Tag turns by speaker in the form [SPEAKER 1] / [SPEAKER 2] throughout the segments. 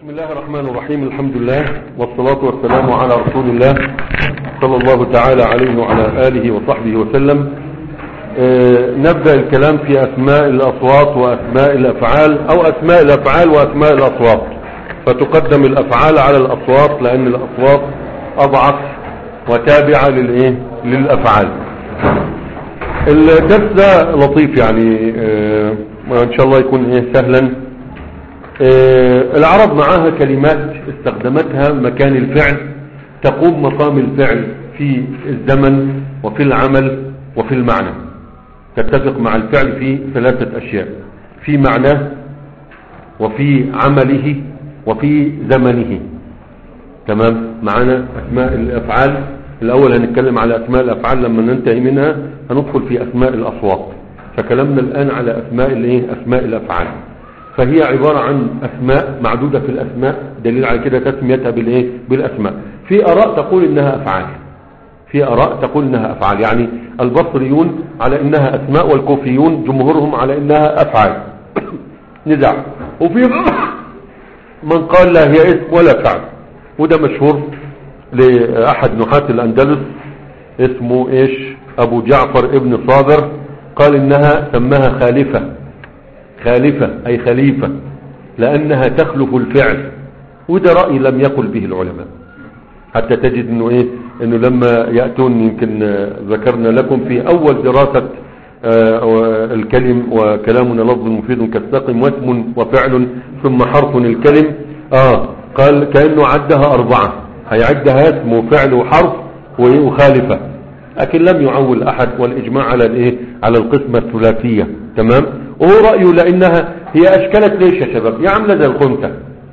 [SPEAKER 1] بسم الله الرحمن الرحيم الحمد لله والصلاة والسلام على رسول الله صلى الله تعالى عليه وعلى آله وصحبه وسلم آه نبدأ الكلام في أسماء الأصوات وأسماء الأفعال أو أسماء الأفعال وأسماء الأصوات فتقدم الأفعال على الأصوات لأن الأصوات أضعف وتابعة للإيه للأفعال الدرس ده لطيف يعني آه إن شاء الله يكون إيه سهلا آه العرب معاها كلمات استخدمتها مكان الفعل تقوم مقام الفعل في الزمن وفي العمل وفي المعنى تتفق مع الفعل في ثلاثة أشياء في معناه وفي عمله وفي زمنه تمام معنا أسماء الأفعال الأول هنتكلم على أسماء الأفعال لما ننتهي منها هندخل في أسماء الأصوات فكلامنا الآن على أسماء الإيه أسماء الأفعال فهي عبارة عن أسماء معدودة في الأسماء دليل على كده تسميتها بالإيه بالأسماء في أراء تقول إنها أفعال في أراء تقول إنها أفعال يعني البصريون على إنها أسماء والكوفيون جمهورهم على إنها أفعال نزاع وفي من قال لا هي اسم ولا فعل وده مشهور لأحد نحاة الأندلس اسمه إيش أبو جعفر ابن صابر قال إنها سماها خالفة خالفة أي خليفة لأنها تخلف الفعل وده رأي لم يقل به العلماء حتى تجد أنه, إيه؟ إنه لما يأتون يمكن ذكرنا لكم في أول دراسة الكلم وكلامنا لفظ مفيد كالساقم واسم وفعل ثم حرف الكلم آه قال كأنه عدها أربعة هيعدها اسم وفعل وحرف وخالفة لكن لم يعول أحد والإجماع على الإيه على القسمة الثلاثية تمام وهو رأيه لأنها هي أشكلت ليش يا شباب هي عاملة زي الخنثى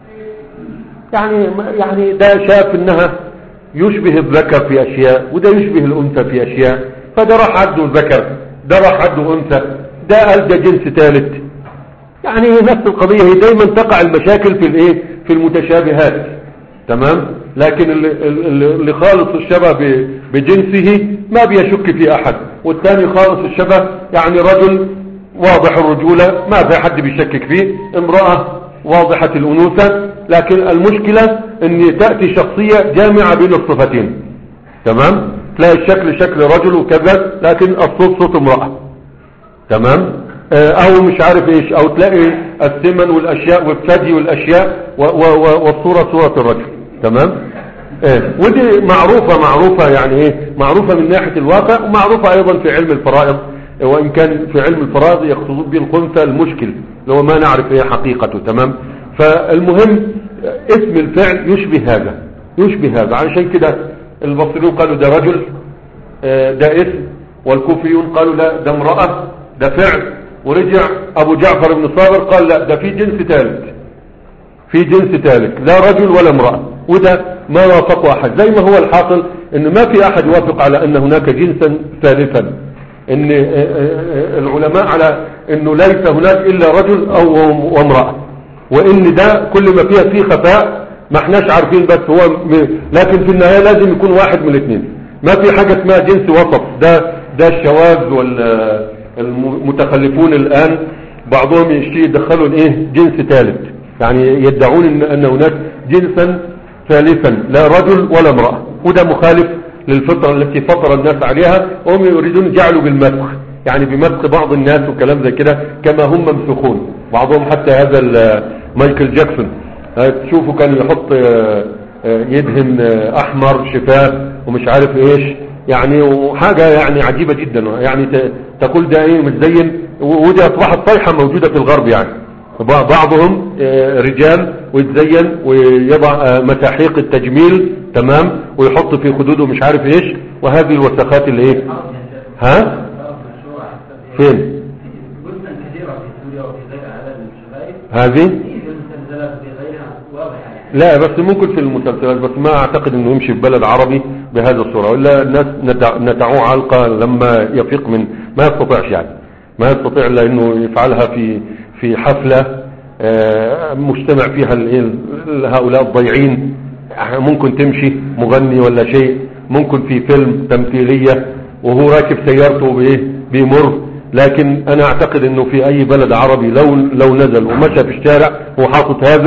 [SPEAKER 1] يعني يعني ده شاف إنها يشبه الذكر في أشياء وده يشبه الأنثى في أشياء فده راح عده الذكر ده راح عده أنثى ده قال ده جنس ثالث يعني نفس القضية هي دايما تقع المشاكل في الايه في المتشابهات تمام لكن اللي, اللي خالص الشبه بجنسه ما بيشك في أحد والثاني خالص الشبه يعني رجل واضح الرجولة ما في حد بيشكك فيه امرأة واضحة الأنوثة لكن المشكلة ان تأتي شخصية جامعة بين الصفتين تمام تلاقي الشكل شكل رجل وكذا لكن الصوت صوت امرأة تمام او مش عارف ايش او تلاقي الثمن والاشياء والثدي والاشياء والصورة صورة الرجل تمام ايه ودي معروفة معروفة يعني ايه معروفة من ناحية الواقع ومعروفة ايضا في علم الفرائض وان كان في علم الفرائض يقصدون به الخنثى المشكل لو ما نعرف ايه حقيقته تمام فالمهم اسم الفعل يشبه هذا يشبه هذا علشان كده البصريون قالوا ده رجل ده اسم والكوفيون قالوا لا ده امرأة ده فعل ورجع ابو جعفر بن صابر قال لا ده في جنس ثالث في جنس ثالث لا رجل ولا امرأة وده ما وافقه احد زي ما هو الحاصل ان ما في احد يوافق على ان هناك جنسا ثالثا ان العلماء على انه ليس هناك الا رجل او وامرأة وان ده كل ما فيها فيه خفاء ما احناش عارفين بس هو لكن في النهاية لازم يكون واحد من الاثنين ما في حاجة اسمها جنس وسط ده ده الشواذ والمتخلفون الان بعضهم يشتي يدخلوا الايه جنس ثالث يعني يدعون ان, أن هناك جنسا ثالثا لا رجل ولا امرأة وده مخالف للفطرة التي فطر الناس عليها وهم يريدون يجعلوا بالمسخ يعني بمسخ بعض الناس وكلام زي كده كما هم ممسخون بعضهم حتى هذا مايكل جاكسون تشوفوا كان يحط يدهن احمر شفاف ومش عارف ايش يعني وحاجة يعني عجيبة جدا يعني تقول ده ايه متزين ودي اصبحت طيحة موجودة في الغرب يعني بعضهم رجال ويتزين ويضع مساحيق التجميل تمام ويحط في خدوده مش عارف ايش وهذه الوسخات اللي ايه ها فين هذه لا بس ممكن في المسلسلات بس ما اعتقد انه يمشي في بلد عربي بهذا الصورة الا الناس نتعوه علقة لما يفيق من ما يستطيعش يعني ما يستطيع الا انه يفعلها في في حفلة مجتمع فيها هؤلاء الضيعين ممكن تمشي مغني ولا شيء ممكن في فيلم تمثيلية وهو راكب سيارته بايه بيمر لكن انا اعتقد انه في اي بلد عربي لو لو نزل ومشى في الشارع وحاطط هذا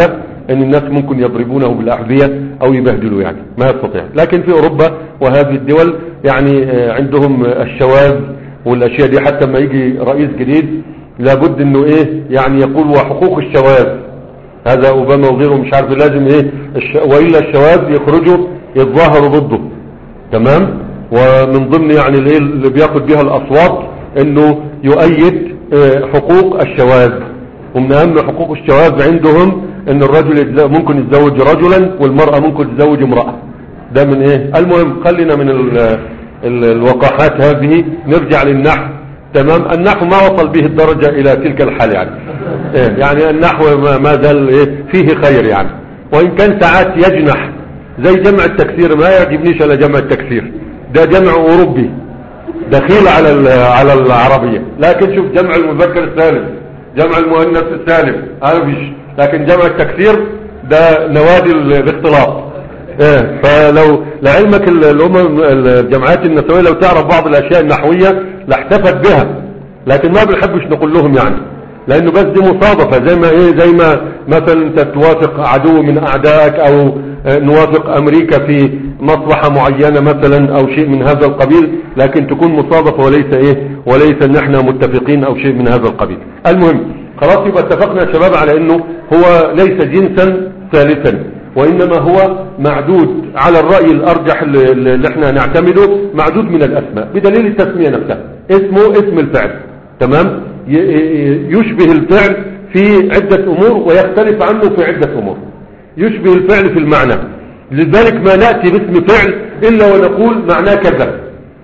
[SPEAKER 1] ان الناس ممكن يضربونه بالاحذية او يبهدلوا يعني ما يستطيع لكن في اوروبا وهذه الدول يعني آه، عندهم الشواذ والاشياء دي حتى ما يجي رئيس جديد لابد انه ايه يعني يقول وحقوق الشواذ هذا اوباما وغيره مش عارف لازم ايه الش... والا الشواذ يخرجوا يتظاهروا ضده تمام ومن ضمن يعني الايه اللي بياخد بيها الاصوات انه يؤيد آه، حقوق الشواذ ومن اهم حقوق الشواذ عندهم ان الرجل يتز- ممكن يتزوج رجلا والمرأة ممكن تتزوج امرأة ده من ايه المهم خلينا من ال ال الوقاحات هذه نرجع للنحو تمام النحو ما وصل به الدرجة الى تلك الحال يعني إيه يعني النحو ما ما زال إيه فيه خير يعني وان كان ساعات يجنح زي جمع التكسير ما يعجبنيش الا جمع التكسير ده جمع اوروبي دخيل على ال- على العربية لكن شوف جمع المذكر السالم جمع المؤنث السالم هذا فيش لكن جمع التكسير ده نوادي ال- الاختلاط ايه فلو لعلمك ال- الامم الجماعات النسوية لو تعرف بعض الاشياء النحوية لاحتفت بها لكن ما بنحبش نقول لهم يعني لانه بس دي مصادفة زي ما ايه زي ما مثلا انت توافق عدو من اعدائك او آه، نوافق امريكا في مصلحة معينة مثلا او شيء من هذا القبيل لكن تكون مصادفة وليس ايه وليس ان احنا متفقين او شيء من هذا القبيل المهم خلاص يبقى اتفقنا يا شباب على انه هو ليس جنسا ثالثا وانما هو معدود على الرأي الارجح اللي اللي احنا نعتمده معدود من الاسماء بدليل التسمية نفسها اسمه اسم الفعل تمام ي- ي- يشبه الفعل في عدة امور ويختلف عنه في عدة امور يشبه الفعل في المعنى لذلك ما نأتي باسم فعل إلا ونقول معناه كذا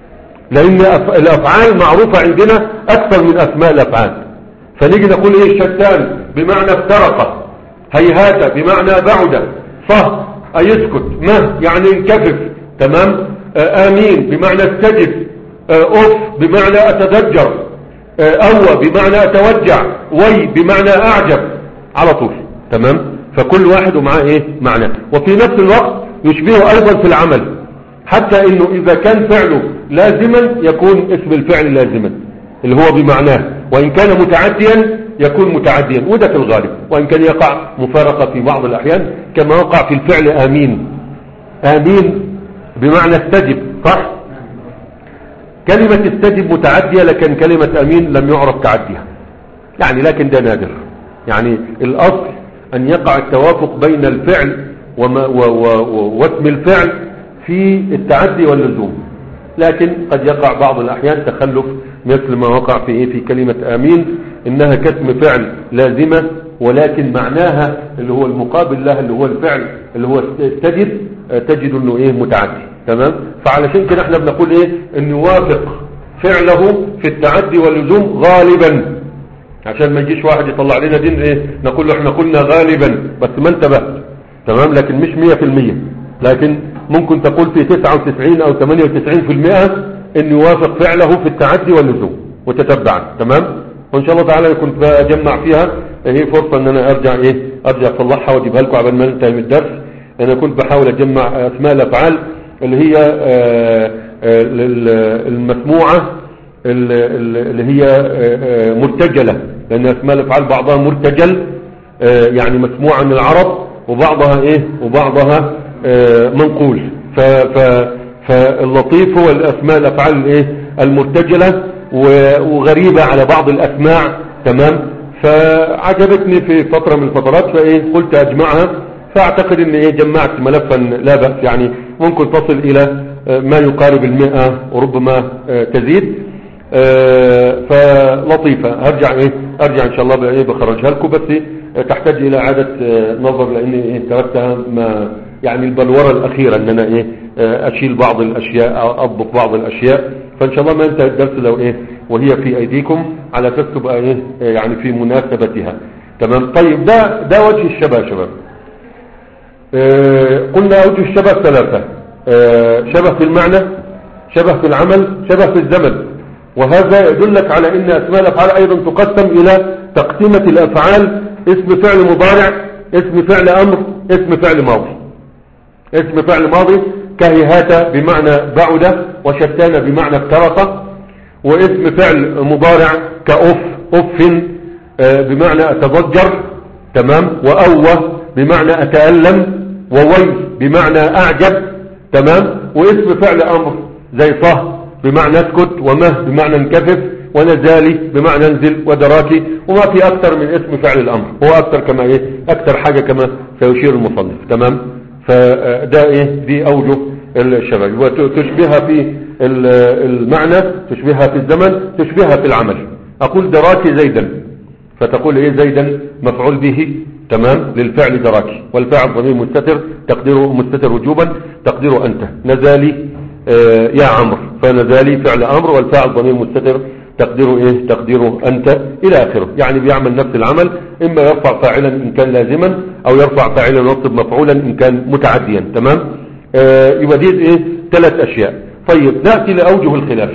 [SPEAKER 1] لأن أف- الأفعال معروفة عندنا أكثر من أسماء الأفعال فنيجي نقول إيه شتان بمعنى افترق هيهات بمعنى بعد صه أي اسكت ما يعني انكفف تمام آه، آمين بمعنى استجب آه، أف بمعنى أتدجر آه، أوى بمعنى أتوجع وي بمعنى أعجب على طول تمام فكل واحد ومعاه ايه معنى وفي نفس الوقت يشبهه ايضا في العمل حتى انه اذا كان فعله لازما يكون اسم الفعل لازما اللي هو بمعناه وان كان متعديا يكون متعديا وده في الغالب وان كان يقع مفارقة في بعض الاحيان كما وقع في الفعل امين امين بمعنى استجب صح كلمة استجب متعدية لكن كلمة امين لم يعرف تعديها يعني لكن ده نادر يعني الاصل ان يقع التوافق بين الفعل وما و و و واسم الفعل في التعدي واللزوم لكن قد يقع بعض الاحيان تخلف مثل ما وقع في ايه في كلمة امين انها كاسم فعل لازمة ولكن معناها اللي هو المقابل لها اللي هو الفعل اللي هو تجد تجد انه ايه متعدي تمام فعلشان كده احنا بنقول ايه ان يوافق فعله في التعدي واللزوم غالبا عشان ما يجيش واحد يطلع لنا دين ايه نقول له احنا قلنا غالبا بس ما انتبهت تمام لكن مش مية في المية لكن ممكن تقول في تسعة وتسعين او ثمانية وتسعين في المئة ان يوافق فعله في التعدي واللزوم وتتبعا تمام وان شاء الله تعالى كنت بجمع فيها هي فرصة ان انا ارجع ايه ارجع اصلحها واجيبها لكم قبل ما ننتهي من الدرس انا كنت بحاول اجمع اسماء الافعال اللي هي آه، آه، المسموعة اللي هي مرتجلة لأن أسماء الأفعال بعضها مرتجل يعني مسموعة من العرب وبعضها إيه وبعضها منقول ف ف فاللطيف هو الأسماء الأفعال الإيه المرتجلة وغريبة على بعض الأسماع تمام فعجبتني في فترة من الفترات فإيه قلت أجمعها فأعتقد أن إيه جمعت ملفا لا بأس يعني ممكن تصل إلى ما يقارب المئة وربما تزيد فلطيفة هرجع ايه ارجع ان شاء الله بايه بخرجها لكم بس تحتاج الى اعادة نظر لان ايه تركتها ما يعني البلورة الاخيرة ان انا ايه اشيل بعض الاشياء اضبط بعض الاشياء فان شاء الله ما انتهى الدرس لو ايه وهي في ايديكم على اساس تبقى ايه يعني في مناسبتها تمام طيب ده ده وجه الشبه يا شباب اه قلنا وجه الشبه ثلاثة اه شبه في المعنى شبه في العمل شبه في الزمن وهذا يدلك على ان اسماء الافعال ايضا تقسم الى تقسيمة الافعال اسم فعل مضارع اسم فعل امر اسم فعل ماضي اسم فعل ماضي كهيهات بمعنى بعد وشتان بمعنى افترق واسم فعل مضارع كأف أف بمعنى أتضجر تمام وأوى بمعنى أتألم ووي بمعنى أعجب تمام واسم فعل أمر زي صه بمعنى اسكت ومه بمعنى انكفف ونزالي بمعنى انزل ودراكي وما في أكثر من اسم فعل الأمر هو أكثر كما إيه أكثر حاجة كما سيشير المصنف تمام فده إيه دي أوجه الشباب وتشبهها في المعنى تشبهها في الزمن تشبهها في العمل أقول دراكي زيدا فتقول إيه زيدا مفعول به تمام للفعل دراكي والفاعل ضمير مستتر تقديره مستتر وجوبا تقديره أنت نزالي آه يا عمرو فنزالي فعل أمر والفاعل ضمير مستتر تقديره إيه تقديره أنت إلى آخره يعني بيعمل نفس العمل إما يرفع فاعلا إن كان لازما أو يرفع فاعلا وينصب مفعولا إن كان متعديا تمام آه يبقى دي إيه ثلاث أشياء طيب نأتي لأوجه الخلاف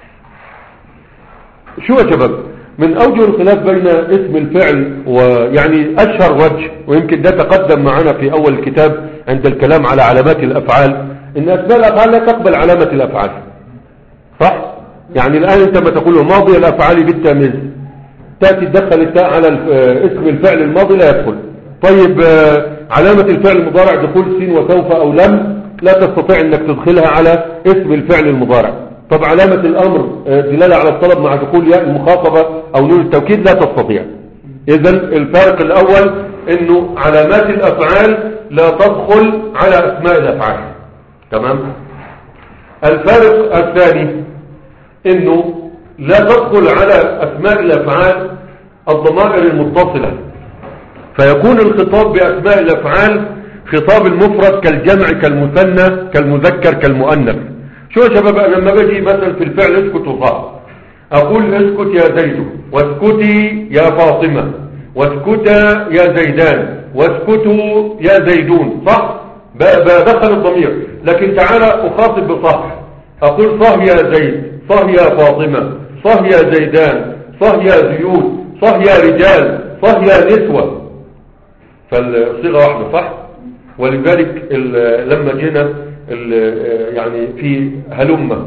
[SPEAKER 1] شو يا شباب من أوجه الخلاف بين اسم الفعل ويعني أشهر وجه ويمكن ده تقدم معنا في أول الكتاب عند الكلام على علامات الأفعال إن أسماء الأفعال لا تقبل علامة الأفعال صح؟ يعني الآن أنت ما تقول ماضي الأفعال بالتمييز تأتي تدخل التاء على اسم الفعل الماضي لا يدخل طيب علامة الفعل المضارع دخول سين وسوف أو لم لا تستطيع أنك تدخلها على اسم الفعل المضارع طب علامة الأمر دلالة على الطلب مع دخول ياء المخاطبة أو نون التوكيد لا تستطيع إذا الفارق الأول أنه علامات الأفعال لا تدخل على أسماء الأفعال تمام الفارق الثاني أنه لا تدخل على أسماء الأفعال الضمائر المتصلة فيكون الخطاب بأسماء الأفعال خطاب المفرد كالجمع كالمثنى كالمذكر كالمؤنث شو يا شباب انا لما باجي مثلا في الفعل اسكت وصح اقول اسكت يا زيد واسكتي يا فاطمة واسكتا يا زيدان واسكتوا يا زيدون صح بدخل الضمير لكن تعالى اخاطب بصح اقول صح يا زيد صح يا فاطمة صح يا زيدان صح يا زيود صح يا رجال صح يا نسوة فالصيغة واحدة صح ولذلك لما جينا يعني في هلمة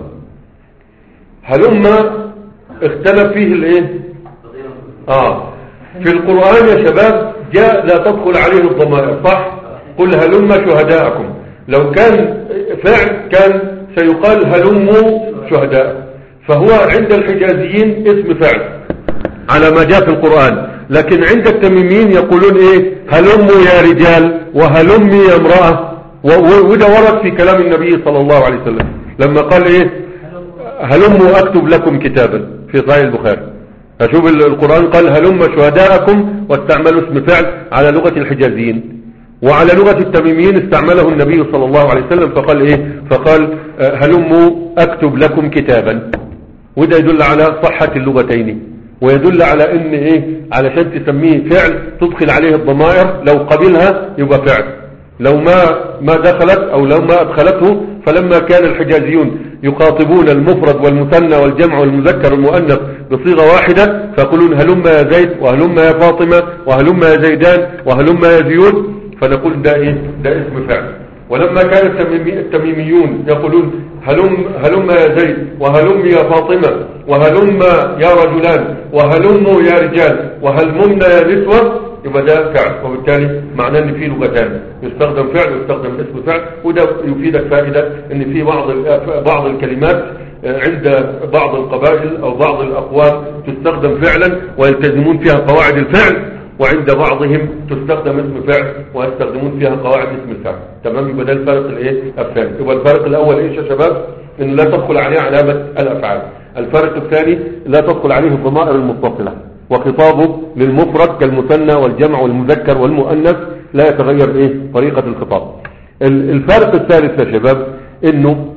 [SPEAKER 1] هلمة اختلف فيه الايه اه في القرآن يا شباب جاء لا تدخل عليه الضمائر صح قل هلم شهداءكم لو كان فعل كان سيقال هلموا شهداء فهو عند الحجازيين اسم فعل على ما جاء في القرآن لكن عند التميميين يقولون ايه هلموا يا رجال وهلمي يا امرأة وده ورد في كلام النبي صلى الله عليه وسلم لما قال ايه هلموا اكتب لكم كتابا في صحيح البخاري فشوف القرآن قال هلم شهداءكم واستعملوا اسم فعل على لغة الحجازيين وعلى لغة التميميين استعمله النبي صلى الله عليه وسلم فقال ايه فقال هلموا اكتب لكم كتابا وده يدل على صحة اللغتين ويدل على ان ايه علشان تسميه فعل تدخل عليه الضمائر لو قبلها يبقى فعل لو ما ما دخلت او لو ما ادخلته فلما كان الحجازيون يخاطبون المفرد والمثنى والجمع والمذكر والمؤنث بصيغة واحدة فيقولون هلم يا زيد وهلم يا فاطمة وهلم يا زيدان وهلم يا زيود فنقول ده ايه ده اسم فعل ولما كان التميميون يقولون هلم هلم يا زيد وهلم يا فاطمة وهلم يا رجلان وهلم يا رجال وهلمن يا نسوة يبقى ده فعل وبالتالي معناه ان في لغتان يستخدم فعل ويستخدم اسم فعل وده يفيدك فائدة ان في بعض بعض الكلمات عند بعض القبائل او بعض الاقوام تستخدم فعلا ويلتزمون فيها قواعد الفعل وعند بعضهم تستخدم اسم فعل ويستخدمون فيها قواعد اسم الفعل تمام يبقى ده الفرق الايه الثاني يبقى الفرق الاول ايش يا شباب ان لا تدخل عليه علامة الافعال الفرق الثاني لا تدخل عليه الضمائر المتصلة وخطابه للمفرد كالمثنى والجمع والمذكر والمؤنث لا يتغير ايه طريقة الخطاب الفرق الثالث يا شباب انه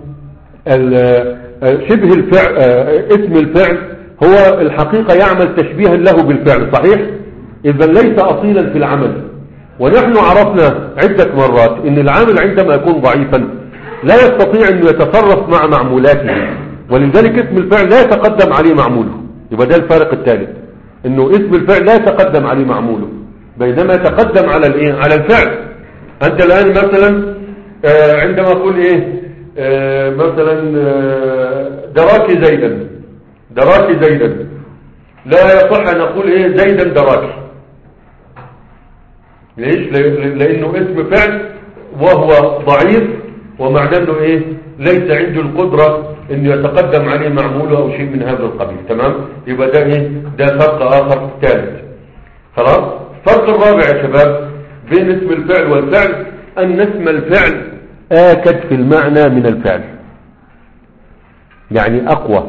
[SPEAKER 1] شبه الفعل اسم الفعل هو الحقيقة يعمل تشبيها له بالفعل صحيح اذا ليس اصيلا في العمل ونحن عرفنا عدة مرات ان العامل عندما يكون ضعيفا لا يستطيع انه يتصرف مع معمولاته ولذلك اسم الفعل لا يتقدم عليه معموله يبقى ده الفارق الثالث انه اسم الفعل لا يتقدم عليه معموله بينما يتقدم على الايه على الفعل انت الان مثلا آه عندما اقول ايه آه مثلا آه دراكي زيدا دراكي زيدا لا يصح ان اقول ايه زيدا دراكي ليش ل- لانه اسم فعل وهو ضعيف ومعناه انه ايه ليس عنده القدرة انه يتقدم عليه معموله او شيء من هذا القبيل تمام يبقى ده ايه ده فرق اخر ثالث خلاص الفرق الرابع يا شباب بين اسم الفعل والفعل ان اسم الفعل آكد في المعنى من الفعل يعني اقوى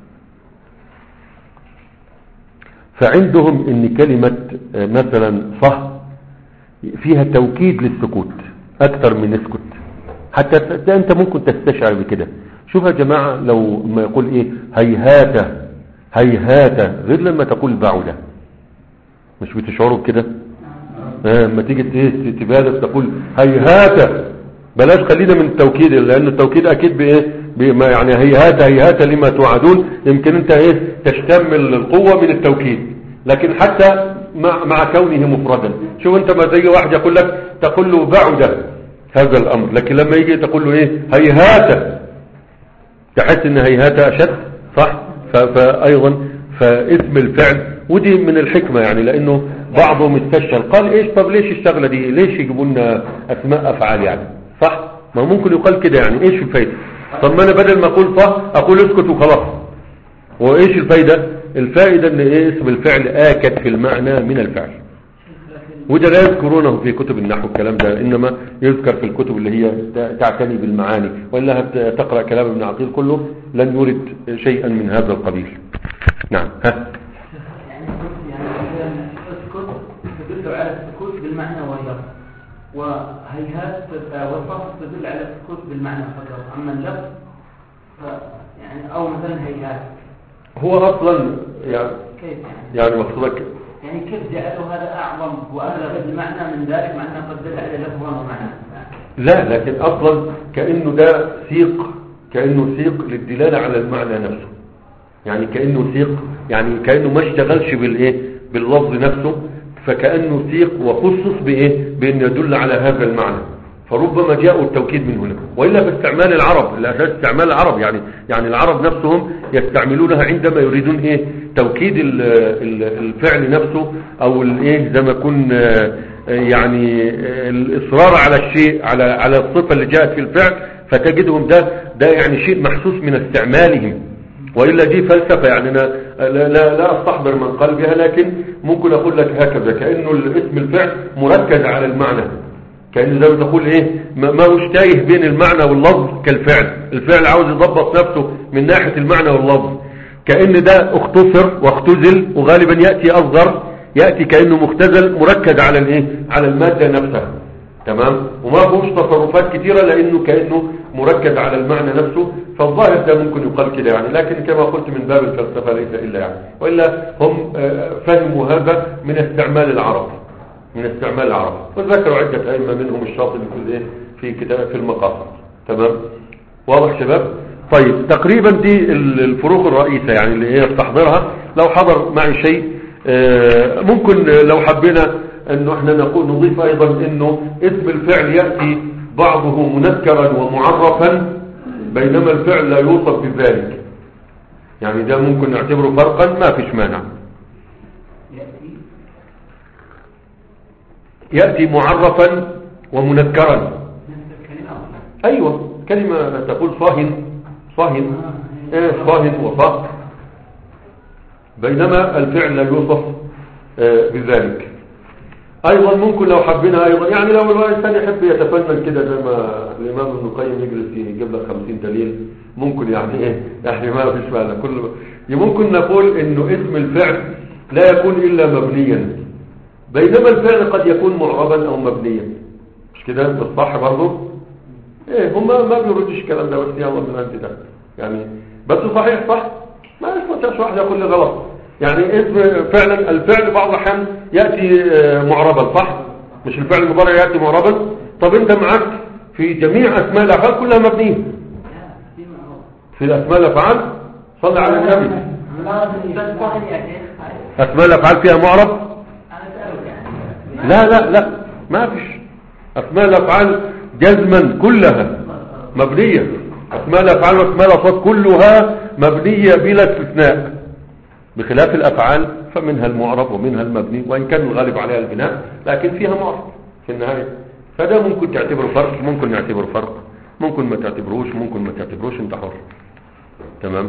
[SPEAKER 1] فعندهم ان كلمة آه، مثلا صه فيها توكيد للسكوت اكثر من اسكت حتى ت- ده انت ممكن تستشعر بكده شوف يا جماعة لو ما يقول ايه هيهات هيهات غير لما تقول بعودة مش بتشعروا بكده آه، لما تيجي ت- تبالغ تقول هيهات بلاش خلينا من التوكيد لان التوكيد اكيد بايه بما يعني هيهات هيهات لما توعدون يمكن انت ايه تشتمل القوة من التوكيد لكن حتى مع, مع كونه مفردا شوف انت ما تيجي واحد يقول لك تقول له بعد هذا الامر لكن لما يجي تقول له ايه هيهات تحس ان هيهات اشد صح ف- فايضا فاسم الفعل ودي من الحكمة يعني لانه بعضهم استشهر قال ايش طب ليش الشغلة دي ليش يجيبوا لنا اسماء افعال يعني صح ما ممكن يقال كده يعني ايش الفايدة طب ما انا بدل ما اقول صح اقول اسكت وخلاص وايش الفايدة الفائدة ان ايه اسم الفعل اكد في المعنى من الفعل وده لا يذكرونه في كتب النحو الكلام ده إنما يذكر في الكتب اللي هي تعتني بالمعاني وإلا هت- تقرأ كلام ابن عقيل كله لن يرد شيئا من هذا القبيل نعم ها
[SPEAKER 2] يعني يعني اسكت تدل على السكوت بالمعنى وهي وهيهات والصف تدل على السكوت بالمعنى فقط اما اللفظ ف يعني او مثلا هيهات
[SPEAKER 1] هو أصلا يعني,
[SPEAKER 2] كيف يعني؟
[SPEAKER 1] يعني مقصودك
[SPEAKER 2] يعني كيف جعلوا هذا اعظم وابلغ بالمعنى من ذلك مع انه قد دل على لفظا ومعنى
[SPEAKER 1] لا لكن أصلا كأنه ده سيق كأنه سيق للدلالة على المعنى نفسه يعني كأنه سيق يعني كأنه ما اشتغلش بالإيه باللفظ نفسه فكأنه سيق وخصص بإيه بأن يدل على هذا المعنى فربما جاءوا التوكيد من هنا وإلا باستعمال العرب الأساس استعمال العرب يعني يعني العرب نفسهم يستعملونها عندما يريدون إيه توكيد ال- ال- الفعل نفسه أو الإيه زي ما يكون آه، يعني آه، الإصرار على الشيء على على الصفة اللي جاءت في الفعل فتجدهم ده ده يعني شيء محسوس من استعمالهم وإلا دي فلسفة يعني أنا لا, لا, لا أستحضر من قلبها لكن ممكن أقول لك هكذا كأنه الاسم الفعل مركز على المعنى كأنه زي ما تقول إيه ما ما هوش تايه بين المعنى واللفظ كالفعل الفعل عاوز يضبط نفسه من ناحية المعنى واللفظ كأن ده اختصر واختزل وغالبا يأتي أصغر يأتي كأنه مختزل مركز على الإيه على المادة نفسها تمام وما فيهوش تصرفات كتيرة لأنه كأنه مركز على المعنى نفسه فالظاهر ده ممكن يقال كده يعني لكن كما قلت من باب الفلسفة ليس إلا يعني وإلا هم آه، فهموا هذا من استعمال العرب من استعمال العرب وذكروا عدة أئمة منهم الشاطبي في الإيه في كتاب في المقاصد تمام واضح شباب طيب تقريبا دي ال- الفروق الرئيسة يعني اللي هي استحضرها لو حضر معي شيء آه، ممكن لو حبينا انه احنا نقول نضيف ايضا انه اسم الفعل يأتي بعضه منكرا ومعرفا بينما الفعل لا يوصف بذلك يعني ده ممكن نعتبره فرقا ما فيش مانع
[SPEAKER 2] ياتي
[SPEAKER 1] يأتي معرفا ومنكرا
[SPEAKER 2] نفس الكلمه
[SPEAKER 1] ايوه كلمة تقول صاهن صاهن ايه صاهن وصاه بينما الفعل لا يوصف آه، بذلك ايضا ممكن لو حبينا ايضا يعني لو الانسان يحب يتفنن كده زي ما الامام ابن القيم يجلس يجيب لك 50 دليل ممكن يعني ايه يعني ما فيش معنى كل ممكن نقول انه اسم الفعل لا يكون الا مبنيا بينما الفعل قد يكون معربا او مبنيا مش كده بالصح برضه ايه هم ما بيردش الكلام ده بس يلا من عند ده يعني بس صحيح صح ما يستطيعش واحد يقول لي غلط يعني اسم فعلا الفعل بعض الاحيان ياتي آه، معربا صح مش الفعل المضارع ياتي معربا طب انت معاك في جميع اسماء الافعال كلها مبنيه
[SPEAKER 2] لا في معروف
[SPEAKER 1] في الاسماء الافعال صلى على النبي
[SPEAKER 2] بس صحيح يا شيخ
[SPEAKER 1] اسماء الافعال فيها معرب
[SPEAKER 2] انا اسالك يعني
[SPEAKER 1] لا لا لا ما فيش اسماء الافعال جزما كلها مبنية اسماء الافعال واسماء الافراد كلها مبنية بلا استثناء بخلاف الافعال فمنها المعرب ومنها المبني وان كان الغالب عليها البناء لكن فيها معرب في النهاية فده ممكن تعتبره فرق ممكن نعتبره فرق ممكن ما تعتبروش ممكن ما تعتبروش انت حر تمام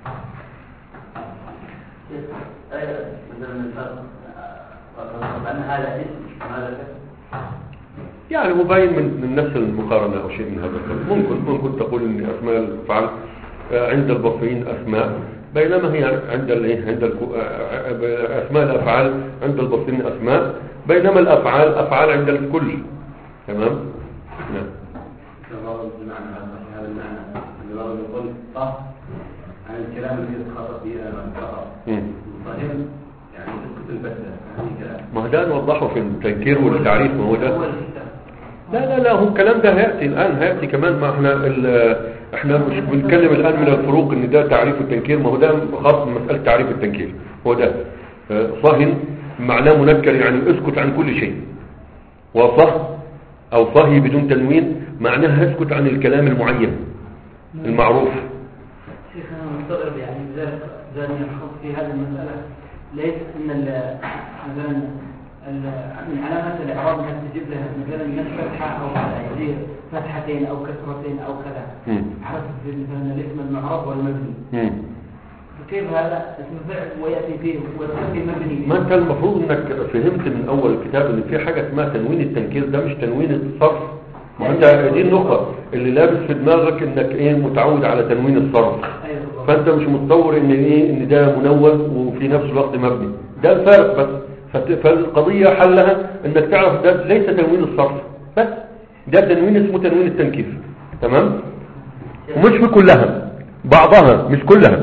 [SPEAKER 2] أن هذا اسم وهذا كسب
[SPEAKER 1] يعني مبين من من نفس المقارنة أو شيء من هذا القبيل ممكن ممكن تقول إن أسماء الأفعال آه، عند البصريين أسماء بينما هي عند الايه عند الكو- آه، آه، أسماء الأفعال عند البصريين أسماء بينما الأفعال أفعال عند الكل تمام نعم
[SPEAKER 3] تضارب بمعنى هذا هذا المعنى تضارب يقول طه عن الكلام الذي يتخاطب به انا الخطا
[SPEAKER 1] مم.
[SPEAKER 3] طهر يعني تسكت البتة هذه كلام
[SPEAKER 1] ما هو ده نوضحه في التنكير والتعريف ما هو ده
[SPEAKER 2] أول كتاب
[SPEAKER 1] لا لا لا هو الكلام ده هيأتي الآن هيأتي كمان ما احنا ال- احنا مش بنتكلم الآن من الفروق ان ده تعريف التنكير ما هو ده خاص بمسألة تعريف التنكير هو ده آه، صهن معناه منكر يعني اسكت عن كل شيء وصه او صهي بدون تنوين معناها اسكت عن الكلام المعين المعروف
[SPEAKER 2] شيخ أنا مستغرب يعني لذلك زادني الخوف في هذه المسألة ليس أن ال- مثلا ال- من علامات الإعراب أنك تجيب لها مثلا من فتحة أو زي فتحتين أو كسرتين أو كذا
[SPEAKER 1] مم.
[SPEAKER 2] عرفت في مثلا الاسم المعرب والمبني
[SPEAKER 1] مم.
[SPEAKER 2] فكيف هذا اسم فعل ويأتي فيه ويأتي مبني
[SPEAKER 1] ما انت المفروض انك فهمت من اول الكتاب ان في حاجة اسمها تنوين التنكير ده مش تنوين الصرف ما انت دي النقطة اللي لابس في دماغك انك ايه متعود على تنوين الصرف
[SPEAKER 2] أيوة بالضبط.
[SPEAKER 1] فانت مش متصور ان ايه ان ده منون وفي نفس الوقت مبني ده الفرق بس فت- فالقضية حلها انك تعرف ده ليس تنوين الصرف بس ده تنوين اسمه تنوين التنكير تمام ومش في كلها بعضها مش كلها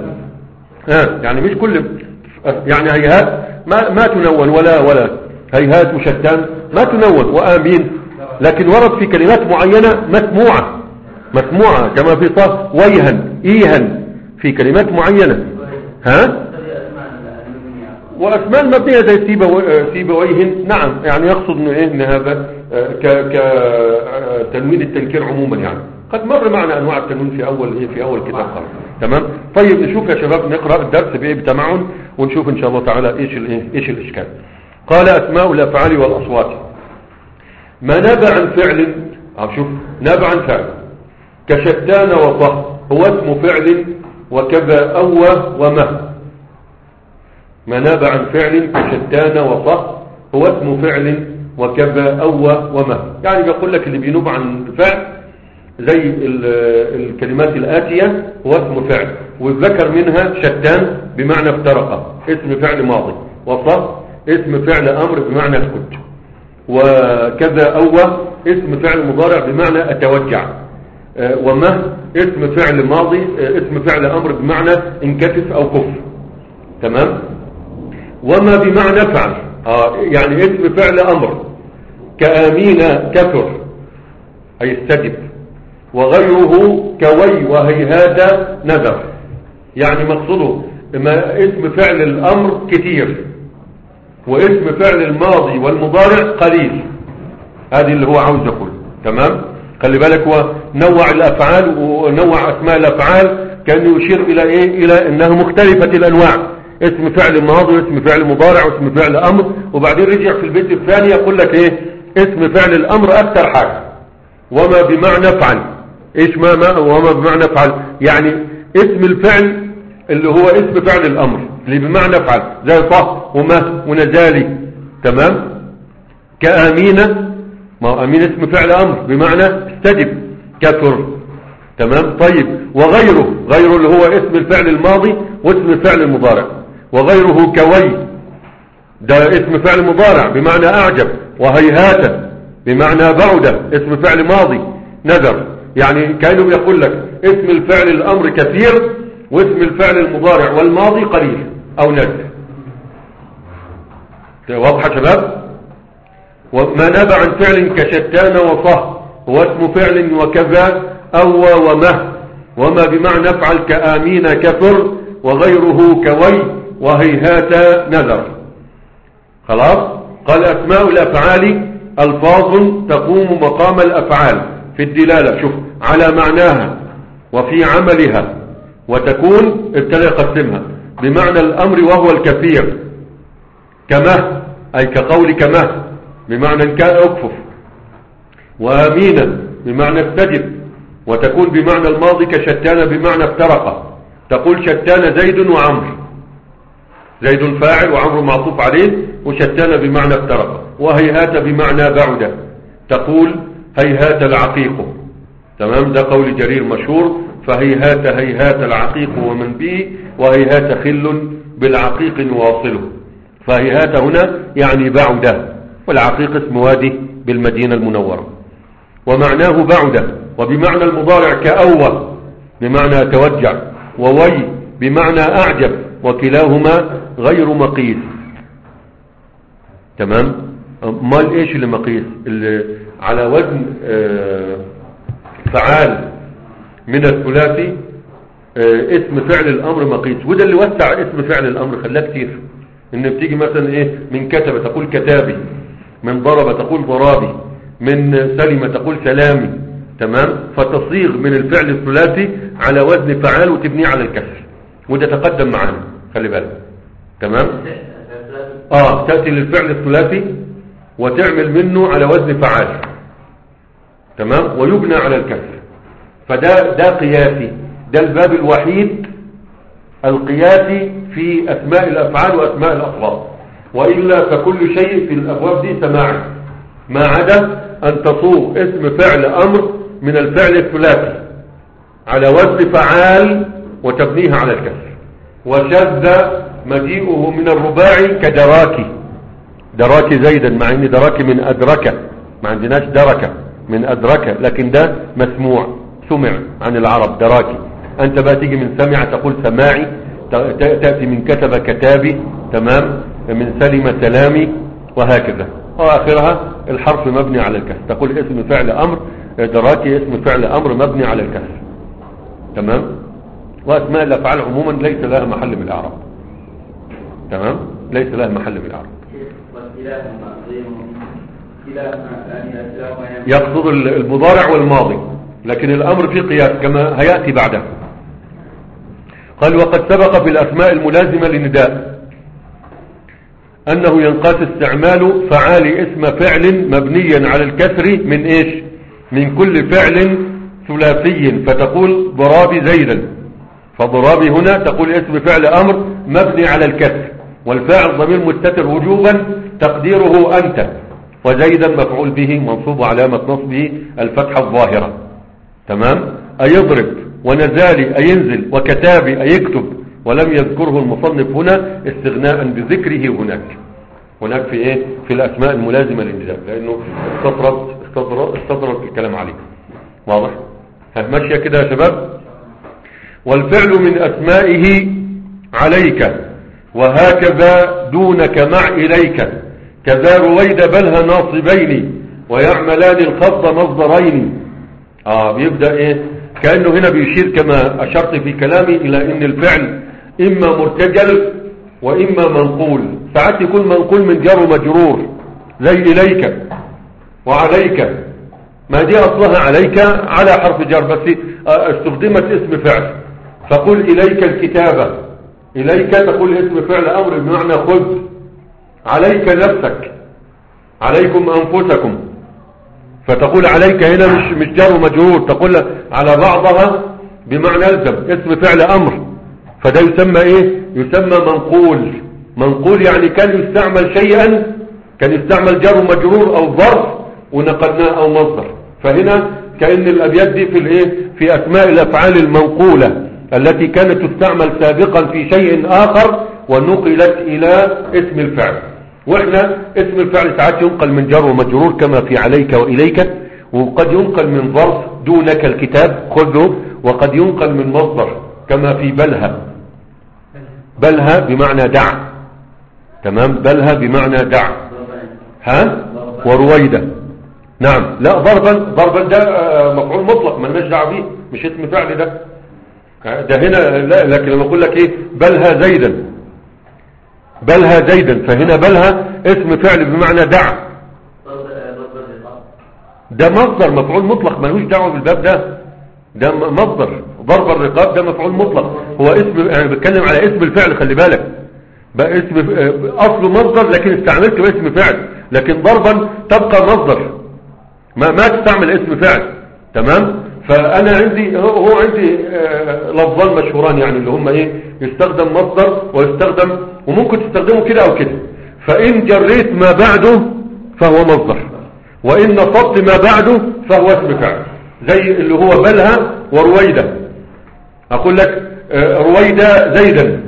[SPEAKER 1] ها يعني مش كل يعني هيهات ما ما تنون ولا ولا هيهات وشتان ما تنون وآمين لكن ورد في كلمات معينة مسموعة مسموعة كما في صف ويها إيها في كلمات معينة ها
[SPEAKER 3] هذه اسماء المبنيه
[SPEAKER 1] وأسماء المبنية زي سيبو- سيبويهن نعم يعني يقصد إنه إيه إن هذا آه، ك ك آه، تنوين التنكير عموما يعني قد مر معنا أنواع التنوين في أول إيه في أول كتاب خالص تمام طيب نشوف يا شباب نقرأ الدرس بإيه بتمعن ونشوف إن شاء الله تعالى إيش الإيه إيش الإشكال قال أسماء الأفعال والأصوات ما نبع عن فعل أو شوف نبع عن فعل كشتان وصه هو اسم فعل وكذا أوى ومه ما ناب عن فعل كشتان وصه هو اسم فعل وكذا أوى وما يعني بيقول لك اللي بينوب عن فعل زي ال- الكلمات الآتية هو اسم فعل والذكر منها شتان بمعنى افترق اسم فعل ماضي وصه اسم فعل أمر بمعنى اسكت وكذا أوى اسم فعل مضارع بمعنى أتوجع آه، وما اسم فعل ماضي آه، اسم فعل أمر بمعنى انكتف أو كف تمام وما بمعنى فعل آه يعني اسم فعل أمر كآمين كثر أي استجب وغيره كوي وهيهات نذر يعني مقصده ما اسم فعل الأمر كثير واسم فعل الماضي والمضارع قليل هذه اللي هو عاوز يقول تمام خلي بالك هو نوع الأفعال ونوع أسماء الأفعال كان يشير إلى إيه إلى أنها مختلفة الأنواع اسم فعل ماضي واسم فعل مضارع واسم فعل أمر وبعدين رجع في البيت الثاني يقول لك إيه اسم فعل الأمر أكثر حاجة وما بمعنى فعل إيش ما, ما وما بمعنى فعل يعني اسم الفعل اللي هو اسم فعل الأمر اللي بمعنى فعل زي صح وما ونزالي تمام كآمينة ما هو أمين اسم فعل أمر بمعنى استجب كثر تمام طيب وغيره غيره اللي هو اسم الفعل الماضي واسم الفعل المضارع وغيره كوي ده اسم فعل مضارع بمعنى أعجب وهيهات بمعنى بعد اسم فعل ماضي نذر يعني كانوا يقول لك اسم الفعل الأمر كثير واسم الفعل المضارع والماضي قليل أو نذر واضحة شباب وما ناب عن فعل كشتان وصه هو اسم فعل وكذا أوى ومه وما بمعنى افعل كآمين كثر وغيره كوي وهيهات نذر خلاص قال أسماء الأفعال ألفاظ تقوم مقام الأفعال في الدلالة شوف على معناها وفي عملها وتكون ابتدى يقسمها بمعنى الأمر وهو الكثير كمه أي كقول كمه بمعنى إن كان أكفف وامينا بمعنى استجب وتكون بمعنى الماضي كشتان بمعنى افترق تقول شتان زيد وعمرو زيد فاعل وعمرو معطوف عليه وشتان بمعنى افترق وهيهات بمعنى بعد تقول هيهات العقيق تمام ده قول جرير مشهور فهيهات هيهات العقيق ومن به وهيهات خل بالعقيق واصله فهيهات هنا يعني بعد والعقيق اسم وادي بالمدينة المنورة ومعناه بعد وبمعنى المضارع كأول بمعنى توجع ووي بمعنى أعجب وكلاهما غير مقيس تمام مال ايش اللي مقيس اللي على وزن آه، فعال من الثلاثي آه، اسم فعل الامر مقيس وده اللي وسع اسم فعل الامر خلاه كتير ان بتيجي مثلا ايه من كتب تقول كتابي من ضرب تقول ضرابي من سلم تقول سلامي تمام فتصيغ من الفعل الثلاثي على وزن فعال وتبنيه على الكسر وده تقدم معانا خلي بالك تمام اه تأتي للفعل الثلاثي وتعمل منه على وزن فعال تمام ويبنى على الكسر فده ده قياسي ده الباب الوحيد القياسي في أسماء الأفعال وأسماء الأفراد وإلا فكل شيء في الأبواب دي سماعي ما عدا أن تصوغ اسم فعل أمر من الفعل الثلاثي على وزن فعال وتبنيه على الكسر وشذ مجيئه من الرباعي كدراكي دراكي زيدا مع ان دراكي من أدركة ما عندناش دركة من أدركة لكن ده مسموع سمع عن العرب دراكي أنت بقى تيجي من سمع تقول سماعي تأتي من كتب كتابي تمام من سلم سلامي وهكذا وآخرها الحرف مبني على الكسر تقول اسم فعل أمر دراكي اسم فعل أمر مبني على الكسر تمام وأسماء الأفعال عموما ليس لها محل من الأعراب تمام ليس لها محل من الأعراب يقصد المضارع والماضي لكن الأمر في قياس كما هيأتي بعده قال وقد سبق في الأسماء الملازمة للنداء أنه ينقاس استعمال فعال اسم فعل مبنيا على الكسر من إيش من كل فعل ثلاثي فتقول ضرابي زيدا فضرابي هنا تقول اسم فعل أمر مبني على الكسر والفاعل ضمير مستتر وجوبا تقديره أنت وزيدا مفعول به منصوب علامة نصبه الفتحة الظاهرة تمام أيضرب ونزالي أينزل وكتابي أيكتب ولم يذكره المصنف هنا استغناء بذكره هناك هناك في ايه في الاسماء الملازمة للنداء لانه استطرد استطرد, استطرد الكلام عليه واضح ماشية كده يا شباب والفعل من اسمائه عليك وهكذا دونك مع اليك كذا رويد بلها ناصبين ويعملان الخفض مصدرين اه بيبدأ ايه كأنه هنا بيشير كما اشرت في كلامي الى ان الفعل اما مرتجل واما منقول ساعات يكون منقول من جر ومجرور زي اليك وعليك ما دي اصلها عليك على حرف جر بس استخدمت اسم فعل فقل اليك الكتابة اليك تقول اسم فعل امر بمعنى خذ عليك نفسك عليكم انفسكم فتقول عليك هنا مش مش جار ومجرور تقول على بعضها بمعنى الزم اسم فعل امر فده يسمى ايه يسمى منقول منقول يعني كان يستعمل شيئا كان يستعمل جار ومجرور او ظرف ونقلناه او مصدر فهنا كأن الابيات دي في الايه في اسماء الافعال المنقولة التي كانت تستعمل سابقا في شيء اخر ونقلت الى اسم الفعل واحنا اسم الفعل ساعات ينقل من جر ومجرور كما في عليك واليك وقد ينقل من ظرف دونك الكتاب خذه وقد ينقل من مصدر كما في بلها بلها بمعنى دع تمام بلها بمعنى دع ها ورويدة نعم لا ضربا ضربا ده مفعول مطلق ما لناش دعوه بيه مش اسم فعل ده ده هنا لا لكن لما اقول لك ايه بلها زيدا بلها زيدا فهنا بلها اسم فعل بمعنى دع ده مصدر مفعول مطلق ملوش دعوه بالباب ده ده مصدر ضرب الرقاب ده مفعول مطلق هو اسم انا يعني بتكلم على اسم الفعل خلي بالك بقى اسم اصله مصدر لكن استعملته اسم فعل لكن ضربا تبقى مصدر ما ما تستعمل اسم فعل تمام فانا عندي هو هو عندي آه، لفظان مشهوران يعني اللي هم ايه يستخدم مصدر ويستخدم وممكن تستخدمه كده او كده فان جريت ما بعده فهو مصدر وان نصبت ما بعده فهو اسم فعل زي اللي هو بلها ورويدة اقول لك آه، رويدة زيدا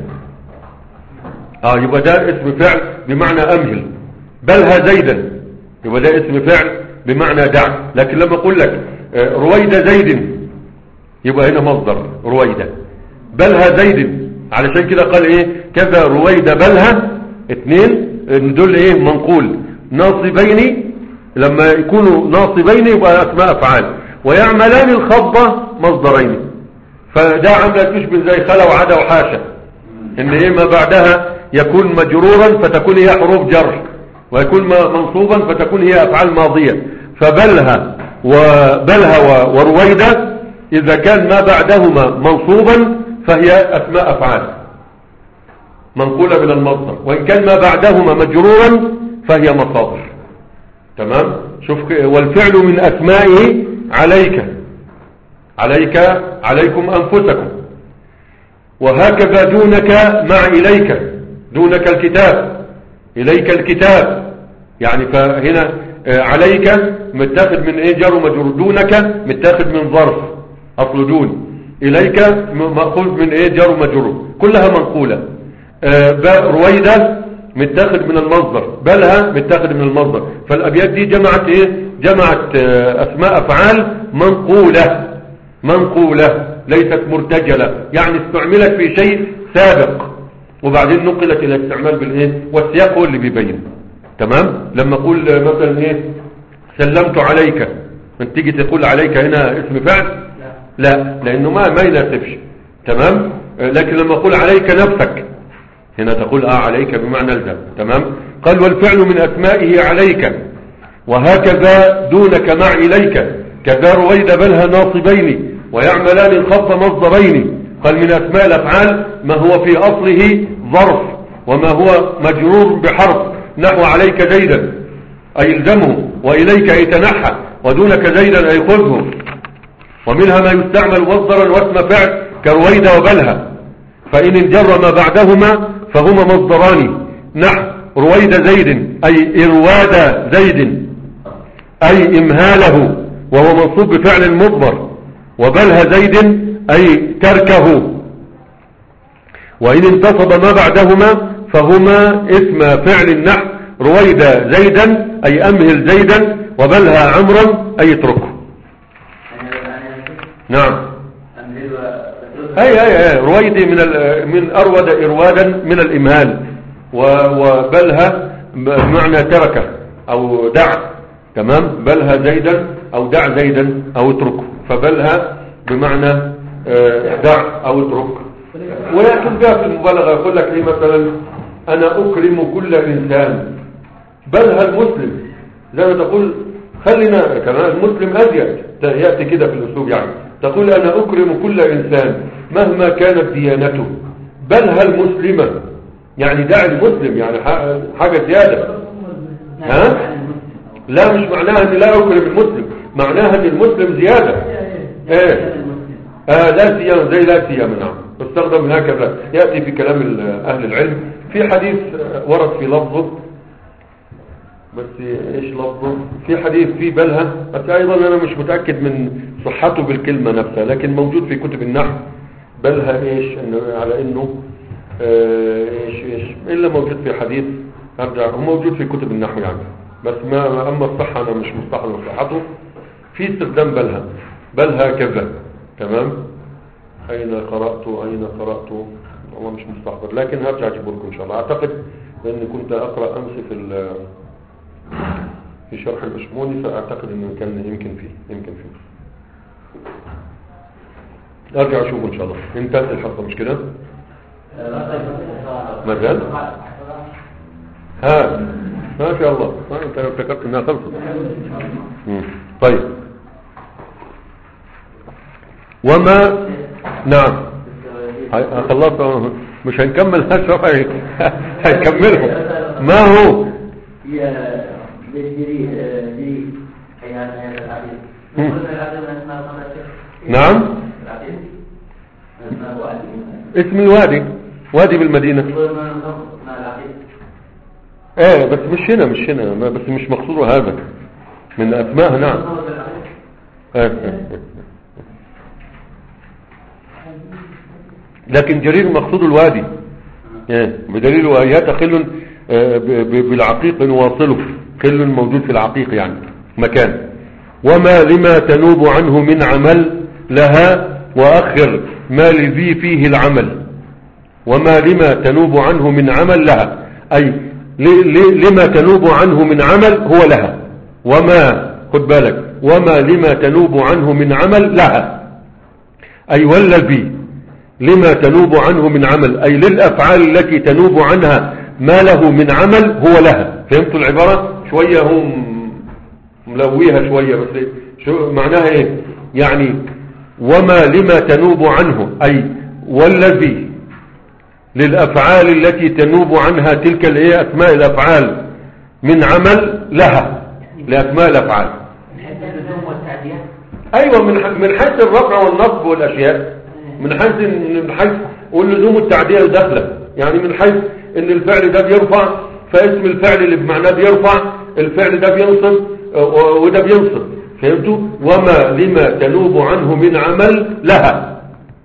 [SPEAKER 1] اه يبقى ده اسم فعل بمعنى امهل بلها زيدا يبقى ده اسم فعل بمعنى دع لكن لما اقول لك آه، رويدة زيد يبقى هنا مصدر رويدة بلها زيد علشان كده قال ايه كذا رويدة بلها اتنين دول ايه منقول ناصبين لما يكونوا ناصبين يبقى اسماء افعال ويعملان الخضة مصدرين فده عملة تشبه زي خلا وعدا وحاشا ان ايه ما بعدها يكون مجرورا فتكون هي حروف جر ويكون م- منصوبا فتكون هي افعال ماضية فبلها وبلها و- ورويدة اذا كان ما بعدهما منصوبا فهي اسماء افعال منقولة من المصدر وان كان ما بعدهما مجرورا فهي مصادر تمام شوف ك- والفعل من اسمائه عليك عليك عليكم انفسكم وهكذا دونك مع إليك دونك الكتاب إليك الكتاب يعني فهنا آه، عليك متاخد من ايه جر ومجرور دونك متاخد من ظرف أصل دون إليك م- مأخوذ من ايه جر ومجرور كلها منقولة آه، ب- رويدة متاخد من المصدر بلها متاخد من المصدر فالأبيات دي جمعت ايه جمعت آه، أسماء أفعال منقولة منقولة ليست مرتجلة يعني استعملت في شيء سابق وبعدين نقلت الى استعمال بالايه والسياق هو اللي بيبين تمام لما اقول مثلا ايه سلمت عليك انت تيجي تقول عليك هنا اسم فعل
[SPEAKER 2] لا
[SPEAKER 1] لا لانه ما ما يناسبش تمام آه، لكن لما اقول عليك نفسك هنا تقول اه عليك بمعنى الزم تمام قال والفعل من اسمائه عليك وهكذا دونك مع إليك كذا رويد بلها ناصبين ويعملان الخط مصدرين قال من أسماء الأفعال ما هو في أصله ظرف وما هو مجرور بحرف نحو عليك زيدا أي الزمه وإليك أي تنحى ودونك زيدا أي خذه ومنها ما يستعمل مصدرا واسم فعل كرويد وبلها فإن انجر ما بعدهما فهما مصدران نحو رويد زيد أي إرواد زيد أي إمهاله وهو منصوب بفعل مضمر وبلها زيد أي تركه وإن انتصب ما بعدهما فهما اسم فعل النحو رويد زيدا أي أمهل زيدا وبلها عمرا أي اتركه نعم أي أي أي رويدي من ال- من أرود إروادا من الإمهال و- وبلها بمعنى تركه أو دع تمام بلها زيدا أو دع زيدا أو اتركه فبلها بمعنى آه، دع أو اترك ولكن جاء في المبالغة يقول لك إيه مثلا أنا أكرم كل إنسان بلها المسلم زي ما تقول خلينا كمان المسلم أزيد يأتي كده في الأسلوب يعني تقول أنا أكرم كل إنسان مهما كانت ديانته بلها المسلمة يعني دع المسلم يعني ح- حاجة زيادة ها؟ لا مش معناها أن لا أكرم المسلم معناها أن المسلم زيادة ايه آه لا سيما زي لا سيما نعم تستخدم هكذا يأتي في كلام ال- أهل العلم في حديث آه، ورد في لفظه بس ايش لفظه في حديث في بلها بس ايضا انا مش متأكد من صحته بالكلمة نفسها لكن موجود في كتب النحو بلها ايش إنه على انه آه، ايش ايش الا موجود في حديث ارجع هو موجود في كتب النحو يعني بس ما اما الصحة انا مش مستحضر صحته في استخدام بلها بلها كذا تمام اين قرأت اين قرأت والله مش مستحضر لكن هرجع اجيبه لكم ان شاء الله اعتقد لاني كنت اقرأ امس في ال- في شرح الاشموني فاعتقد انه كان يمكن فيه يمكن فيه ارجع اشوفه ان شاء الله انتهت الحصة مش كده ما زال ها ما شاء الله ما انت افتكرت انها خلصت مم. طيب وما نعم هاي- خلاص مش هنكمل هالشرح هنكملهم ما هو
[SPEAKER 4] هي للجري جري هي
[SPEAKER 3] هذا هذا العديد
[SPEAKER 1] مم.
[SPEAKER 3] قلنا العديد من اسماء الخمسة
[SPEAKER 1] نعم
[SPEAKER 3] العديد من اسماء الوادي
[SPEAKER 1] اسم الوادي وادي بالمدينة
[SPEAKER 3] يقول ما نظر مع العديد
[SPEAKER 1] ايه بس مش هنا مش هنا ما- بس مش مقصوده هذا من اسمائها نعم
[SPEAKER 3] نظر بالعديد
[SPEAKER 1] إيه، إيه، إيه. لكن جرير مقصود الوادي إيه، بدليل وآيات خل آه، ب- ب- بالعقيق نواصله خل موجود في العقيق يعني مكان وما لما تنوب عنه من عمل لها وأخر ما لذي فيه العمل وما لما تنوب عنه من عمل لها أي ل- ل- لما تنوب عنه من عمل هو لها وما خد بالك وما لما تنوب عنه من عمل لها أي والذي لما تنوب عنه من عمل أي للأفعال التي تنوب عنها ما له من عمل هو لها فهمتوا العبارة شوية هم ملويها شوية بس شو معناها ايه يعني وما لما تنوب عنه أي والذي للأفعال التي تنوب عنها تلك الايه أسماء الأفعال من عمل لها لأسماء الأفعال
[SPEAKER 2] من حيث اللزوم والتعدية
[SPEAKER 1] ايوه من ح- من حيث الرفع والنصب والاشياء من حيث إن- من حيث واللزوم التعديه داخله يعني من حيث ان الفعل ده بيرفع فاسم الفعل اللي بمعناه بيرفع الفعل ده بينصب آه، و- وده بينصب فهمتوا وما لما تنوب عنه من عمل لها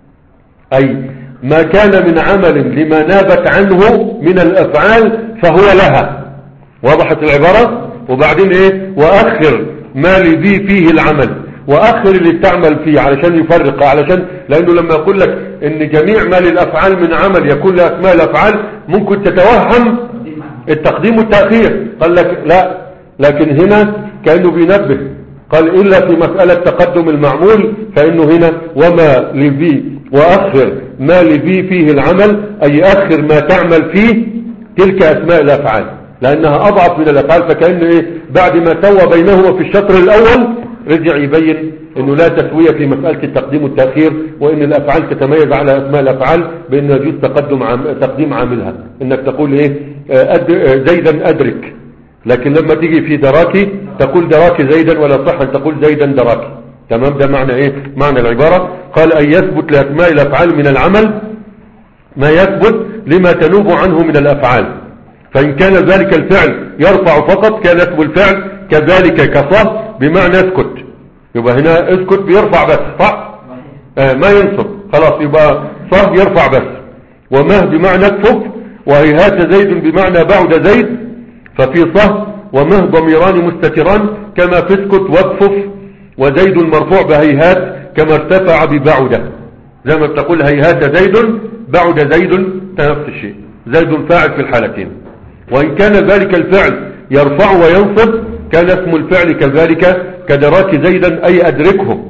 [SPEAKER 1] اي ما كان من عمل لما نابت عنه من الافعال فهو لها وضحت العبارة وبعدين ايه واخر ما لذي فيه العمل واخر اللي تعمل فيه علشان يفرق علشان لانه لما يقول لك ان جميع ما للافعال من عمل يكون لاسماء الافعال ممكن تتوهم
[SPEAKER 2] دي معنى
[SPEAKER 1] التقديم والتأخير قال لك لا لكن هنا كأنه بينبه قال إلا في مسألة تقدم المعمول فإنه هنا وما لذي وأخر ما لذي فيه العمل أي أخر ما تعمل فيه تلك أسماء الأفعال لأنها أضعف من الأفعال فكأنه إيه بعد ما سوى بينهما في الشطر الأول رجع يبين أنه لا تسوية في مسألة التقديم والتأخير وأن الأفعال تتميز على أسماء الأفعال بأن يجوز تقدم عام تقديم عاملها أنك تقول إيه أد... زيدا أدرك لكن لما تيجي في دراكي تقول دراكي زيدا ولا صح أن تقول زيدا دراكي تمام ده معنى إيه معنى العبارة قال أن يثبت لأسماء الأفعال من العمل ما يثبت لما تنوب عنه من الأفعال فإن كان ذلك الفعل يرفع فقط كان اسم الفعل كذلك كصه بمعنى اسكت يبقى هنا اسكت بيرفع بس صح آه ما ينصب خلاص يبقى صه يرفع بس ومه بمعنى اكفف وهيهات زيد بمعنى بعد زيد ففي صه ومه ضميران مستتران كما في اسكت واكفف وزيد مرفوع بهيهات كما ارتفع ببعده زي ما بتقول هيهات زيد بعد زيد نفس الشيء زيد فاعل في الحالتين وإن كان ذلك الفعل يرفع وينصب كان اسم الفعل كذلك كدراك زيدا أي أدركه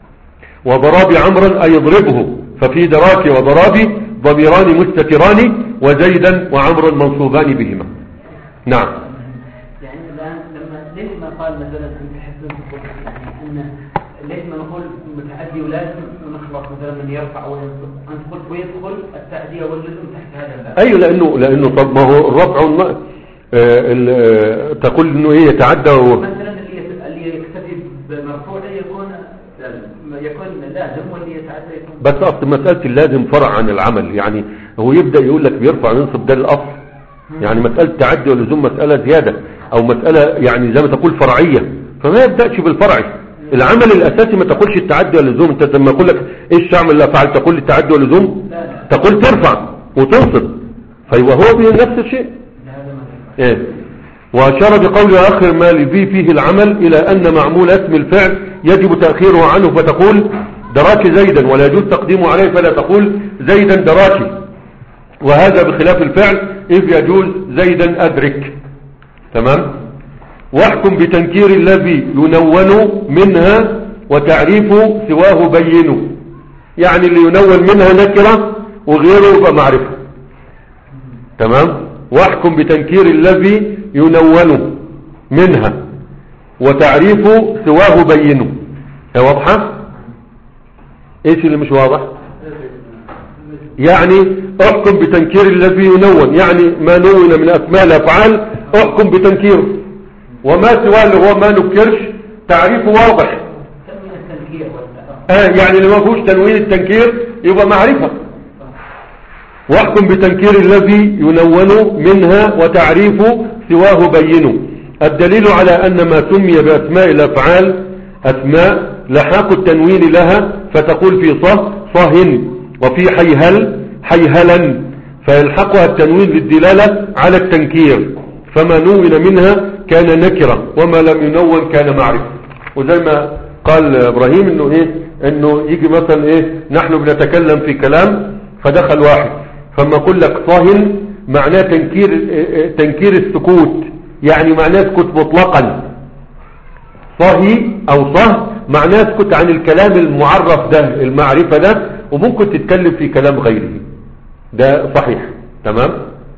[SPEAKER 1] وضراب عمرا أي اضربه ففي دراك وضرابي ضميران مستتران وزيدا وعمرا منصوبان بهما نعم
[SPEAKER 2] يعني الآن لما ليش ما قال مثلا أنت حسن يعني أن ليش ما نقول متعدي ولازم ونخلص مثلا من يرفع وينصب أنت قلت ويدخل التعدية واللزم تحت هذا الباب
[SPEAKER 1] أيوة لأنه لأنه طب ما هو الرفع والن... آه ال... آه تقول إنه إيه يتعدى و...
[SPEAKER 2] مثلا اللي يت- اللي يكتفي بمرفوع يكون يكون لازم واللي يتعدى يكون
[SPEAKER 1] بس أصل مسألة اللازم فرع عن العمل يعني هو يبدأ يقول لك بيرفع وينصب ده الأصل يعني مسألة تعدي ولزوم مسألة زيادة أو مسألة يعني زي ما تقول فرعية فما يبدأش بالفرعي العمل الأساسي ما تقولش التعدي واللزوم أنت لما أقول لك إيش تعمل اللي فعل تقول التعدي واللزوم
[SPEAKER 2] لا لا
[SPEAKER 1] تقول ترفع وتنصب فيبقى هو بيه نفس الشيء
[SPEAKER 2] هذا ما ينفع.
[SPEAKER 1] إيه وأشار بقول آخر ما لذي فيه العمل إلى أن معمول اسم الفعل يجب تأخيره عنه فتقول دراك زيدا ولا يجوز تقديمه عليه فلا تقول زيدا دراكي وهذا بخلاف الفعل إذ يجوز زيدا أدرك تمام واحكم بتنكير الذي ينون منها وتعريف سواه بينه يعني اللي ينون منها نكرة وغيره يبقى معرفة تمام واحكم بتنكير الذي ينون منها وتعريف سواه بينه هي واضحة ايش اللي مش واضح يعني احكم بتنكير الذي ينون يعني ما نون من اسماء الافعال احكم بتنكيره وما سواه اللي هو ما نكرش تعريفه واضح
[SPEAKER 2] تنوين التنكير ولا
[SPEAKER 1] آه يعني اللي ما فيهوش تنوين التنكير يبقى معرفة واحكم بتنكير الذي ينون منها وتعريف سواه بينه الدليل على أن ما سمي بأسماء الأفعال أسماء لحاق التنوين لها فتقول في صه صه وفي حيهل حيهلا فيلحقها التنوين للدلالة على التنكير فما نون منها كان نكرة وما لم ينون كان معرفة وزي ما قال إبراهيم إنه إيه إنه يجي مثلا إيه نحن بنتكلم في كلام فدخل واحد فما أقول لك صاهن معناه تنكير تنكير السكوت يعني معناه اسكت مطلقا صهي او صه معناه اسكت عن الكلام المعرف ده المعرفة ده وممكن تتكلم في كلام غيره ده صحيح تمام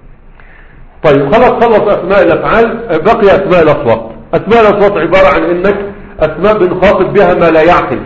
[SPEAKER 1] طيب خلاص خلص اسماء الافعال بقي اسماء الاصوات اسماء الاصوات عبارة عن انك اسماء بنخاطب بها ما لا يعقل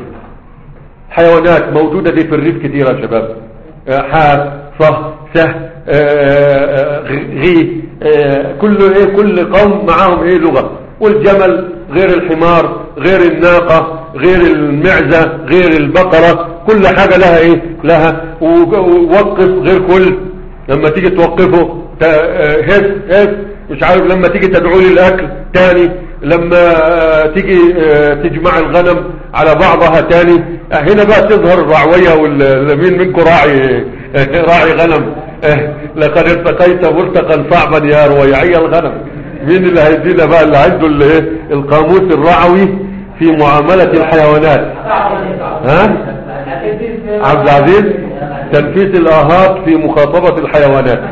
[SPEAKER 1] حيوانات موجودة دي في الريف كتير يا شباب آه، حاء صه سه آه، آه، غي آه، كل ايه كل قوم معاهم ايه لغة والجمل غير الحمار غير الناقة غير المعزة غير البقرة كل حاجة لها ايه لها وج- ووقف غير كل لما تيجي توقفه ت- آه، هس هس مش عارف لما تيجي تدعو لي الاكل تاني لما آه، تيجي آه، تجمع الغنم على بعضها تاني آه، هنا بقى تظهر الرعوية والمين منكم راعي راعي غنم آه، لقد ارتقيت مرتقا صعبا يا رويعي الغنم مين اللي هيدينا بقى اللي عنده ال- إيه؟ القاموس الرعوي في معاملة الحيوانات ها عبد العزيز تنفيذ الاهات في مخاطبة الحيوانات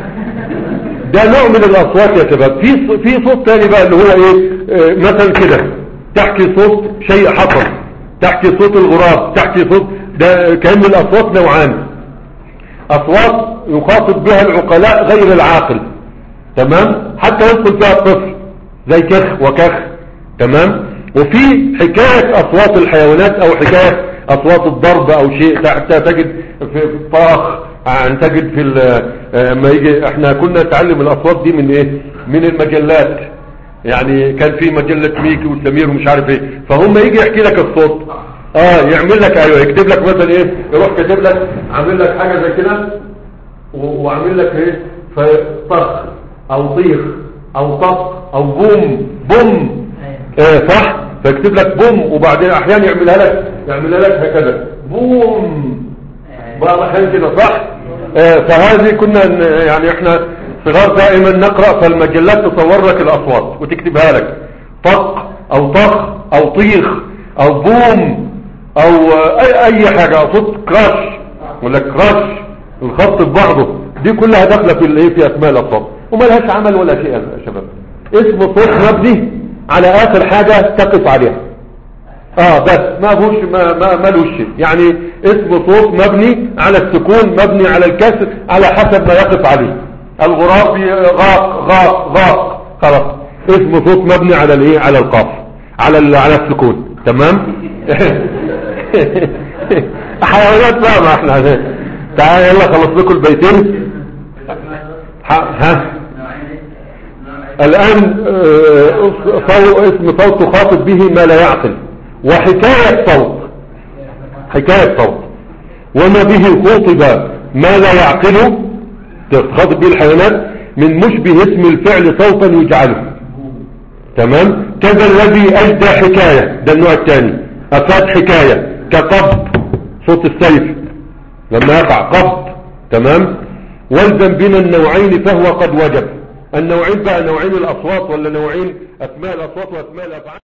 [SPEAKER 1] ده نوع من الاصوات يا شباب في ص- في صوت تاني بقى اللي هو ايه آه، مثلا كده تحكي صوت شيء حصل تحكي صوت الغراب تحكي صوت ده كان الاصوات نوعان اصوات يخاطب بها العقلاء غير العاقل تمام حتى يدخل فيها الطفل زي كخ وكخ تمام وفي حكاية اصوات الحيوانات او حكاية اصوات الضرب او شيء حتى تجد في الطاخ عن تجد في ال- آه، ما يجي احنا كنا نتعلم الاصوات دي من ايه من المجلات يعني كان في مجلة ميكي وسمير ومش عارف ايه فهم يجي يحكي لك الصوت اه يعمل لك ايوه يكتب لك مثلا ايه يروح كاتب لك عامل لك حاجة زي كده و- وعامل لك ايه فطخ او طيخ او طق او بوم بوم آه صح فيكتب لك بوم وبعدين احيانا يعملها لك يعملها لك هكذا بوم بعض الاحيان كده صح آه فهذه كنا ن- يعني احنا صغار دائما نقرا فالمجلات تصور لك الاصوات وتكتبها لك طق او طخ او طيخ او بوم او آه، اي اي حاجه صوت كراش ولا كراش الخط ببعضه دي كلها داخله في الايه في اسماء الاصوات وما لهاش عمل ولا شيء يا شباب اسم صوت مبني على اخر حاجه تقف عليها اه بس ما فيهوش ما ما ملوش شيء يعني اسم صوت مبني على السكون مبني على الكسر على حسب ما يقف عليه الغراب ي- غاق غاق غاق خلاص اسم صوت مبني على الايه على القاف على ال- على السكون تمام حيوانات بقى ما احنا تعال يلا خلص لكم البيتين ها, ها. الآن آه، صو- اسم صوت تخاطب به ما لا يعقل وحكاية صوت حكاية صوت وما به خطب ما لا يعقله تخاطب به الحيوانات من مشبه اسم الفعل صوتا يجعله تمام كذا الذي أجدى حكاية ده النوع الثاني أفاد حكاية كقبض صوت السيف لما يقع قبض تمام والزم بنا النوعين فهو قد وجب النوعين بقى نوعين الأصوات ولا نوعين أسماء الأصوات وأسماء الأفعال